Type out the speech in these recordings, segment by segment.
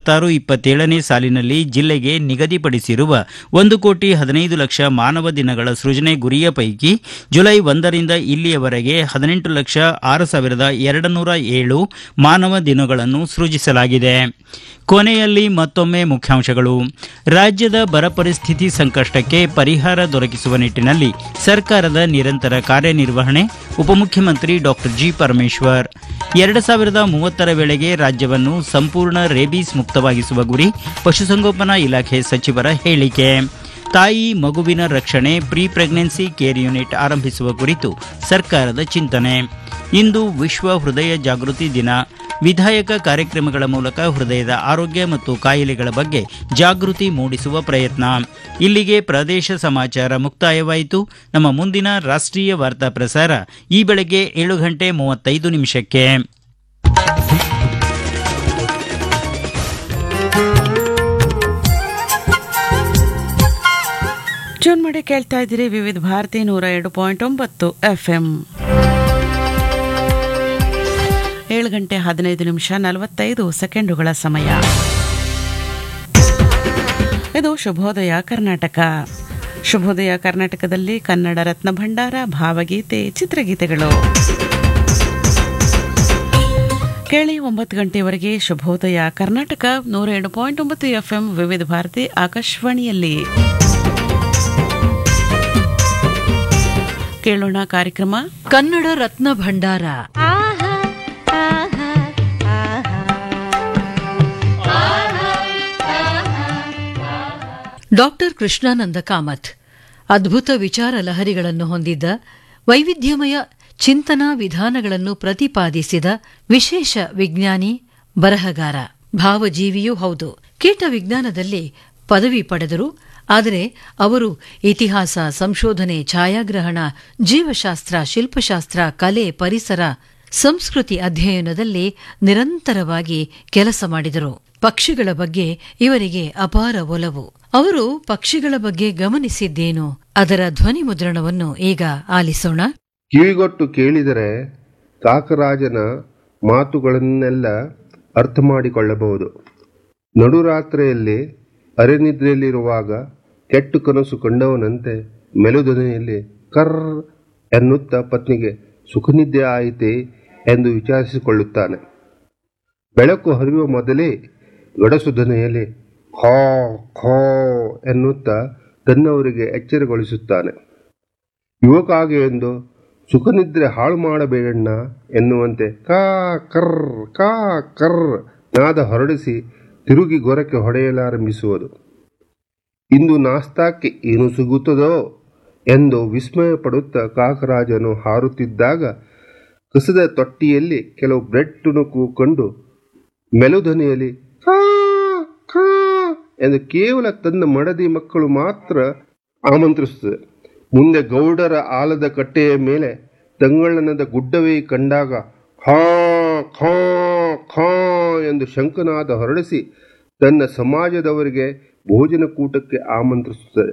ಇಪ್ಪತ್ತಾರು ಇಪ್ಪತ್ತೇಳನೇ ಸಾಲಿನಲ್ಲಿ ಜಿಲ್ಲೆಗೆ ನಿಗದಿಪಡಿಸಿರುವ ಒಂದು ಕೋಟಿ ಹದಿನೈದು ಲಕ್ಷ ಮಾನವ ದಿನಗಳ ಸೃಜನೆ ಗುರಿಯ ಪೈಕಿ ಜುಲೈ ಒಂದರಿಂದ ಇಲ್ಲಿಯವರೆಗೆ ಹದಿನೆಂಟು ಲಕ್ಷ ಆರು ಸಾವಿರದ ಎರಡು ನೂರ ಏಳು ಮಾನವ ದಿನಗಳನ್ನು ಸೃಜಿಸಲಾಗಿದೆ ಕೊನೆಯಲ್ಲಿ ಮತ್ತೊಮ್ಮೆ ಮುಖ್ಯಾಂಶಗಳು ರಾಜ್ಯದ ಬರ ಪರಿಸ್ಥಿತಿ ಸಂಕಷ್ಟಕ್ಕೆ ಪರಿಹಾರ ದೊರಕಿಸುವ ನಿಟ್ಟಿನಲ್ಲಿ ಸರ್ಕಾರದ ನಿರಂತರ ಕಾರ್ಯನಿರ್ವಹಣೆ ಉಪಮುಖ್ಯಮಂತ್ರಿ ಡಾಕ್ಟರ್ ಜಿ ಪರಮೇಶ್ವರ್ ಎರಡು ಸಾವಿರದ ಮೂವತ್ತರ ವೇಳೆಗೆ ರಾಜ್ಯವನ್ನು ಸಂಪೂರ್ಣ ರೇಬೀಸ್ ಮುಕ್ತವಾಗಿಸುವ ಗುರಿ ಪಶುಸಂಗೋಪನಾ ಇಲಾಖೆ ಸಚಿವರ ಹೇಳಿಕೆ ತಾಯಿ ಮಗುವಿನ ರಕ್ಷಣೆ ಪ್ರೀ ಪ್ರೆಗ್ನೆನ್ಸಿ ಕೇರ್ ಯೂನಿಟ್ ಆರಂಭಿಸುವ ಕುರಿತು ಸರ್ಕಾರದ ಚಿಂತನೆ ಇಂದು ವಿಶ್ವ ಹೃದಯ ಜಾಗೃತಿ ದಿನ ವಿಧಾಯಕ ಕಾರ್ಯಕ್ರಮಗಳ ಮೂಲಕ ಹೃದಯದ ಆರೋಗ್ಯ ಮತ್ತು ಕಾಯಿಲೆಗಳ ಬಗ್ಗೆ ಜಾಗೃತಿ ಮೂಡಿಸುವ ಪ್ರಯತ್ನ ಇಲ್ಲಿಗೆ ಪ್ರದೇಶ ಸಮಾಚಾರ ಮುಕ್ತಾಯವಾಯಿತು ನಮ್ಮ ಮುಂದಿನ ರಾಷ್ಟ್ರೀಯ ವಾರ್ತಾ ಪ್ರಸಾರ ಈ ಬೆಳಗ್ಗೆ ಏಳು ಗಂಟೆ ಮೂವತ್ತೈದು ನಿಮಿಷಕ್ಕೆ ಜೂನ್ ಮಾಡಿ ಕೇಳ್ತಾ ಇದ್ದೀರಿ ವಿವಿಧ ಭಾರತಿ ನೂರ ಎರಡು ಪಾಯಿಂಟ್ ಒಂಬತ್ತು ಎಫ್ ಎಂ ಏಳು ಗಂಟೆ ಹದಿನೈದು ನಿಮಿಷ ನಲವತ್ತೈದು ಸೆಕೆಂಡುಗಳ ಸಮಯ ಇದು ಶುಭೋದಯ ಕರ್ನಾಟಕ ಶುಭೋದಯ ಕರ್ನಾಟಕದಲ್ಲಿ ಕನ್ನಡ ರತ್ನ ಭಂಡಾರ ಭಾವಗೀತೆ ಚಿತ್ರಗೀತೆಗಳು ಕೇಳಿ ಒಂಬತ್ತು ಗಂಟೆವರೆಗೆ ಶುಭೋದಯ ಕರ್ನಾಟಕ ನೂರ ಎರಡು ಪಾಯಿಂಟ್ ಒಂಬತ್ತು ಎಫ್ ಎಂ ವಿವಿಧ ಭಾರತಿ ಆಕಾಶವಾಣಿಯಲ್ಲಿ ಕೇಳೋಣ ಕಾರ್ಯಕ್ರಮ ಕನ್ನಡ ರತ್ನ ಭಂಡಾರ ಡಾಕ್ಟರ್ ಕೃಷ್ಣಾನಂದ ಕಾಮತ್ ಅದ್ಭುತ ವಿಚಾರ ಲಹರಿಗಳನ್ನು ಹೊಂದಿದ್ದ ವೈವಿಧ್ಯಮಯ ಚಿಂತನಾ ವಿಧಾನಗಳನ್ನು ಪ್ರತಿಪಾದಿಸಿದ ವಿಶೇಷ ವಿಜ್ಞಾನಿ ಬರಹಗಾರ ಭಾವಜೀವಿಯೂ ಹೌದು ಕೀಟ ವಿಜ್ಞಾನದಲ್ಲಿ ಪದವಿ ಪಡೆದರು ಆದರೆ ಅವರು ಇತಿಹಾಸ ಸಂಶೋಧನೆ ಛಾಯಾಗ್ರಹಣ ಜೀವಶಾಸ್ತ್ರ ಶಿಲ್ಪಶಾಸ್ತ್ರ ಕಲೆ ಪರಿಸರ ಸಂಸ್ಕೃತಿ ಅಧ್ಯಯನದಲ್ಲಿ ನಿರಂತರವಾಗಿ ಕೆಲಸ ಮಾಡಿದರು ಪಕ್ಷಿಗಳ ಬಗ್ಗೆ ಇವರಿಗೆ ಅಪಾರ ಒಲವು ಅವರು ಪಕ್ಷಿಗಳ ಬಗ್ಗೆ ಗಮನಿಸಿದ್ದೇನು ಅದರ ಧ್ವನಿ ಮುದ್ರಣವನ್ನು ಈಗ ಆಲಿಸೋಣ ಕಿವಿಗೊಟ್ಟು ಕೇಳಿದರೆ ಕಾಕರಾಜನ ಮಾತುಗಳನ್ನೆಲ್ಲ ಅರ್ಥ ಮಾಡಿಕೊಳ್ಳಬಹುದು ನಡುರಾತ್ರಿಯಲ್ಲಿ ಅರೆನಿದ್ರೆಯಲ್ಲಿರುವಾಗ ಕೆಟ್ಟು ಕನಸು ಕಂಡವನಂತೆ ಮೆಲುದನೆಯಲ್ಲಿ ಕರ್ ಎನ್ನುತ್ತಾ ಪತ್ನಿಗೆ ಸುಖನಿದ್ದೆ ಆಯಿತೆ ಎಂದು ವಿಚಾರಿಸಿಕೊಳ್ಳುತ್ತಾನೆ ಬೆಳಕು ಹರಿಯುವ ಮೊದಲೇ ಗಡಸು ದನೆಯಲ್ಲಿ ಖೋ ಖೋ ಎನ್ನುತ್ತಾ ತನ್ನವರಿಗೆ ಎಚ್ಚರಗೊಳಿಸುತ್ತಾನೆ ಯುವಕಾಗೆ ಎಂದು ಸುಖನಿದ್ರೆ ಹಾಳು ಮಾಡಬೇಡಣ್ಣ ಎನ್ನುವಂತೆ ಕಾ ಕರ್ ಕಾ ಕರ್ ನಾದ ಹೊರಡಿಸಿ ತಿರುಗಿ ಗೊರಕ್ಕೆ ಹೊಡೆಯಲಾರಂಭಿಸುವುದು ಇಂದು ನಾಸ್ತಾಕ್ಕೆ ಏನು ಸಿಗುತ್ತದೋ ಎಂದು ವಿಸ್ಮಯ ಪಡುತ್ತಾ ಕಾಕರಾಜನು ಹಾರುತ್ತಿದ್ದಾಗ ಕಸದ ತೊಟ್ಟಿಯಲ್ಲಿ ಕೆಲವು ಬ್ರೆಡ್ ತುಣುಕು ಕಂಡು ಮೆಲುಧನಿಯಲ್ಲಿ ಕಾ ಕಾ ಎಂದು ಕೇವಲ ತನ್ನ ಮಡದಿ ಮಕ್ಕಳು ಮಾತ್ರ ಆಮಂತ್ರಿಸುತ್ತದೆ ಮುಂದೆ ಗೌಡರ ಆಲದ ಕಟ್ಟೆಯ ಮೇಲೆ ತಂಗಳನದ ಗುಡ್ಡವೇ ಕಂಡಾಗ ಖಾ ಖಾ ಖಾ ಎಂದು ಶಂಕನಾದ ಹೊರಡಿಸಿ ತನ್ನ ಸಮಾಜದವರಿಗೆ ಭೋಜನ ಕೂಟಕ್ಕೆ ಆಮಂತ್ರಿಸುತ್ತದೆ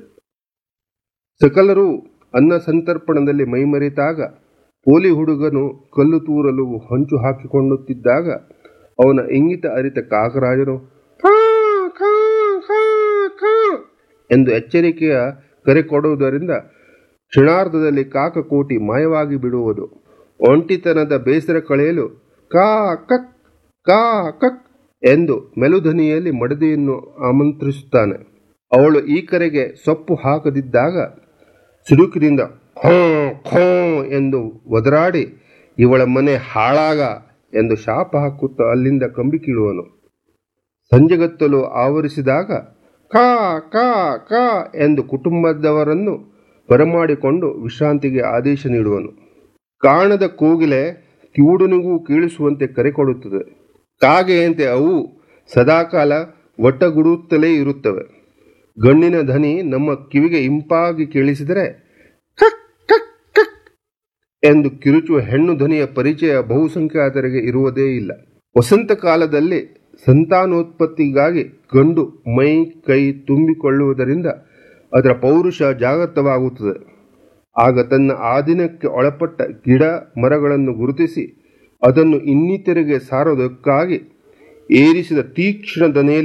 ಸಕಲರು ಅನ್ನ ಸಂತರ್ಪಣದಲ್ಲಿ ಮೈಮರೆತಾಗ ಪೋಲಿ ಹುಡುಗನು ಕಲ್ಲು ತೂರಲು ಹೊಂಚು ಹಾಕಿಕೊಳ್ಳುತ್ತಿದ್ದಾಗ ಅವನ ಇಂಗಿತ ಅರಿತ ಕಾಕರಾಜನು ಖಾ ಖಾ ಖಾ ಖಾ ಎಂದು ಎಚ್ಚರಿಕೆಯ ಕರೆ ಕೊಡುವುದರಿಂದ ಕ್ಷಣಾರ್ಧದಲ್ಲಿ ಕಾಕಕೋಟಿ ಮಾಯವಾಗಿ ಬಿಡುವುದು ಒಂಟಿತನದ ಬೇಸರ ಕಳೆಯಲು ಕಾ ಕಕ್ ಕಾ ಕಕ್ ಎಂದು ಮೆಲುಧನಿಯಲ್ಲಿ ಮಡದಿಯನ್ನು ಆಮಂತ್ರಿಸುತ್ತಾನೆ ಅವಳು ಈ ಕರೆಗೆ ಸೊಪ್ಪು ಹಾಕದಿದ್ದಾಗ ಸಿಡುಕಿನಿಂದ ಖೋ ಖೋ ಎಂದು ಒದರಾಡಿ ಇವಳ ಮನೆ ಹಾಳಾಗ ಎಂದು ಶಾಪ ಹಾಕುತ್ತಾ ಅಲ್ಲಿಂದ ಕಂಬಿ ಕೀಳುವನು ಸಂಜೆಗತ್ತಲು ಆವರಿಸಿದಾಗ ಕಾ ಕಾ ಕಾ ಎಂದು ಕುಟುಂಬದವರನ್ನು ಬರಮಾಡಿಕೊಂಡು ವಿಶ್ರಾಂತಿಗೆ ಆದೇಶ ನೀಡುವನು ಕಾಣದ ಕೋಗಿಲೆ ಕಿವುಡನಿಗೂ ಕೇಳಿಸುವಂತೆ ಕರೆ ಕೊಡುತ್ತದೆ ಕಾಗೆಯಂತೆ ಅವು ಸದಾಕಾಲ ಒಟ್ಟಗುಡುತ್ತಲೇ ಇರುತ್ತವೆ ಗಣ್ಣಿನ ಧ್ವನಿ ನಮ್ಮ ಕಿವಿಗೆ ಇಂಪಾಗಿ ಕೇಳಿಸಿದರೆ ಕಕ್ ಕಕ್ ಕಕ್ ಎಂದು ಕಿರುಚುವ ಹೆಣ್ಣು ಧ್ವನಿಯ ಪರಿಚಯ ಬಹುಸಂಖ್ಯಾತರಿಗೆ ಇರುವುದೇ ಇಲ್ಲ ವಸಂತ ಕಾಲದಲ್ಲಿ ಸಂತಾನೋತ್ಪತ್ತಿಗಾಗಿ ಗಂಡು ಮೈ ಕೈ ತುಂಬಿಕೊಳ್ಳುವುದರಿಂದ ಅದರ ಪೌರುಷ ಜಾಗೃತವಾಗುತ್ತದೆ ಆಗ ತನ್ನ ಆಧೀನಕ್ಕೆ ಒಳಪಟ್ಟ ಗಿಡ ಮರಗಳನ್ನು ಗುರುತಿಸಿ ಅದನ್ನು ಇನ್ನಿತರಿಗೆ ಸಾರೋದಕ್ಕಾಗಿ ಏರಿಸಿದ ತೀಕ್ಷ್ಣ ದನೆಯಲ್ಲಿ